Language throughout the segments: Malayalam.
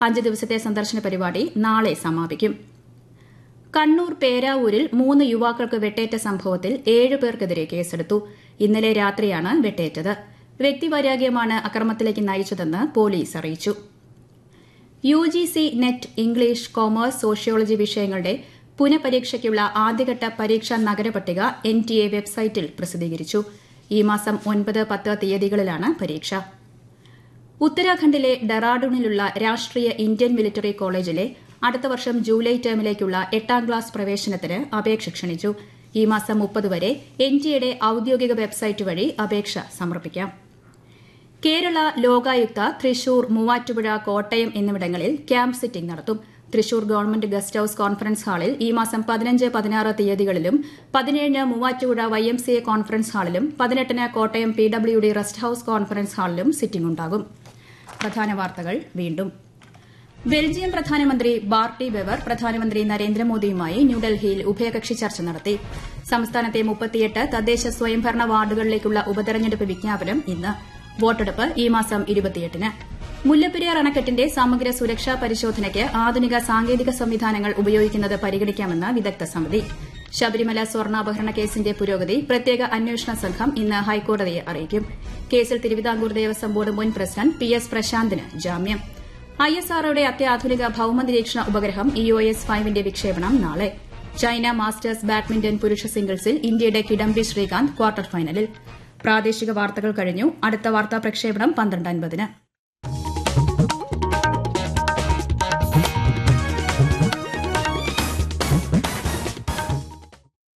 അഞ്ച് ദിവസത്തെ സന്ദർശന പരിപാടി നാളെ സമാപിക്കും കണ്ണൂർ പേരാവൂരിൽ മൂന്ന് യുവാക്കൾക്ക് വെട്ടേറ്റ സംഭവത്തിൽ ഏഴ് പേർക്കെതിരെ കേസെടുത്തു ഇന്നലെ രാത്രിയാണ് വെട്ടേറ്റത് വ്യക്തിവൈരാഗ്യമാണ് അക്രമത്തിലേക്ക് നയിച്ചതെന്ന് പോലീസ് അറിയിച്ചു U G C NET English commerce sociology വിഷയങ്ങളുടെ പുനഃപരീക്ഷയ്ക്കുള്ള ആദ്യഘട്ട പരീക്ഷാ നഗരപട്ടിക എൻ ടി എ വെബ്സൈറ്റിൽ പ്രസിദ്ധീകരിച്ചു ഈ മാസം ഒൻപത് പത്ത് തീയതികളിലാണ് പരീക്ഷ ഉത്തരാഖണ്ഡിലെ ഡെറാഡൂണിലുള്ള രാഷ്ട്രീയ ഇന്ത്യൻ മിലിറ്ററി കോളേജിലെ അടുത്ത വർഷം ജൂലൈ ടേമിലേക്കുള്ള എട്ടാം ക്ലാസ് പ്രവേശനത്തിന് അപേക്ഷ ക്ഷണിച്ചു ഈ മാസം മുപ്പത് വരെ എൻ ടി എയുടെ ഔദ്യോഗിക വെബ്സൈറ്റ് വഴി അപേക്ഷ സമർപ്പിക്കാം കേരള ലോകായുക്ത തൃശൂർ മൂവാറ്റുപുഴ കോട്ടയം എന്നിവിടങ്ങളിൽ ക്യാമ്പ് സിറ്റിംഗ് നടത്തും Thrissur government guest house conference ഹാളിൽ ഈ മാസം പതിനഞ്ച് പതിനാറ് തീയതികളിലും പതിനേഴിന് Muvattupuzha Y M C A conference ഹാളിലും പതിനെട്ടിന് Kottayam P W D rest house conference ഹാളിലും സിറ്റിംഗ് ഉണ്ടാകും പ്രധാന വാർത്തകൾ വീണ്ടും ബെൽജിയം പ്രധാനമന്ത്രി ബാർട്ടി വെവർ പ്രധാനമന്ത്രി നരേന്ദ്രമോദിയുമായി ന്യൂഡൽഹിയിൽ ഉഭയകക്ഷി ചർച്ച നടത്തി സംസ്ഥാനത്തെ മുപ്പത്തിയെട്ട് തദ്ദേശ സ്വയംഭരണ വാർഡുകളിലേക്കുള്ള ഉപതെരഞ്ഞെടുപ്പ് വിജ്ഞാപനം ഇന്ന് വോട്ടെടുപ്പ് ഈ മാസം ഇരുപത്തിയെട്ടിന് മുല്ലപ്പെരിയാർ അണക്കെട്ടിന്റെ സമഗ്ര സുരക്ഷാ പരിശോധനയ്ക്ക് ആധുനിക സാങ്കേതിക സംവിധാനങ്ങൾ ഉപയോഗിക്കുന്നത് പരിഗണിക്കാമെന്ന് വിദഗ്ധ സമിതി ശബരിമല സ്വർണ്ണാപഹരണ കേസിന്റെ പുരോഗതി പ്രത്യേക അന്വേഷണ സംഘം ഇന്ന് ഹൈക്കോടതിയെ അറിയിക്കും കേസിൽ തിരുവിതാംകൂർ ദേവസ്വം ബോർഡ് മുൻ പ്രസിഡന്റ് പി എസ് പ്രശാന്തിന് ജാമ്യം ഐ എസ് ആർഒയുടെ അത്യാധുനിക ഭൌമ നിരീക്ഷണ ഉപഗ്രഹം ഇ ഒ എസ് ഫൈവിന്റെ വിക്ഷേപണം നാളെ ചൈന മാസ്റ്റേഴ്സ് ബാഡ്മിന്റൺ പുരുഷ സിംഗിൾസിൽ ഇന്ത്യയുടെ കിഡംബി ശ്രീകാന്ത് ക്വാർട്ടർ ഫൈനലിൽ പ്രാദേശിക വാർത്തകൾ കഴിഞ്ഞു അടുത്ത വാർത്താ പ്രക്ഷേപണം പന്ത്രണ്ട് അൻപതിന്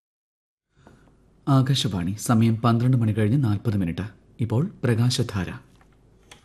ആകാശവാണി സമയം പന്ത്രണ്ട് മണി കഴിഞ്ഞ് നാൽപ്പത് മിനിറ്റ് ഇപ്പോൾ പ്രകാശധാര